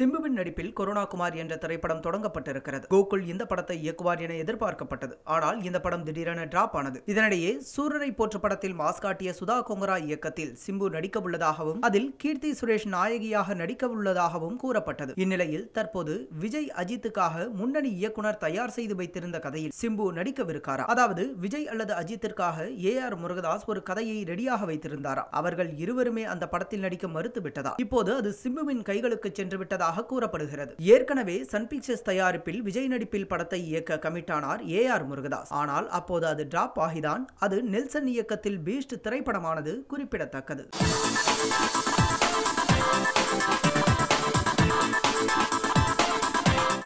சிம்புவின் நடிப்பில் கொரோனா குமார் என்ற திரைப்படம் தொடங்கப்பட்டிருக்கிறது கோகுல் இந்த படத்தை இயக்குவார் என எதிர்பார்க்கப்பட்டது ஆனால் இந்த படம் திடீரென டிராப் ஆனது இதனிடையே சூரரை போற்று படத்தில் மாஸ் காட்டிய சுதா கொங்கரா இயக்கத்தில் சிம்பு நடிக்க உள்ளதாகவும் அதில் கீர்த்தி சுரேஷ் நாயகியாக நடிக்க உள்ளதாகவும் கூறப்பட்டது இந்நிலையில் தற்போது விஜய் அஜித்துக்காக முன்னணி இயக்குனர் தயார் செய்து வைத்திருந்த கதையில் சிம்பு நடிக்கவிருக்காரா அதாவது விஜய் அல்லது அஜித்திற்காக ஏ ஆர் முருகதாஸ் ஒரு கதையை ரெடியாக வைத்திருந்தாரா அவர்கள் இருவருமே அந்த படத்தில் நடிக்க மறுத்து விட்டதா இப்போது அது சிம்புவின் கைகளுக்கு சென்று விட்டதாக கூறப்படுகிறது ஏற்கனவே சன் பிக்சர்ஸ் தயாரிப்பில் விஜய் நடிப்பில் படத்தை இயக்க கமிட் ஆனார் ஏ ஆர் முருகதாஸ் ஆனால் அப்போது அது டிராப் ஆகிதான் அது நெல்சன் இயக்கத்தில் பீஸ்ட் திரைப்படமானது குறிப்பிடத்தக்கது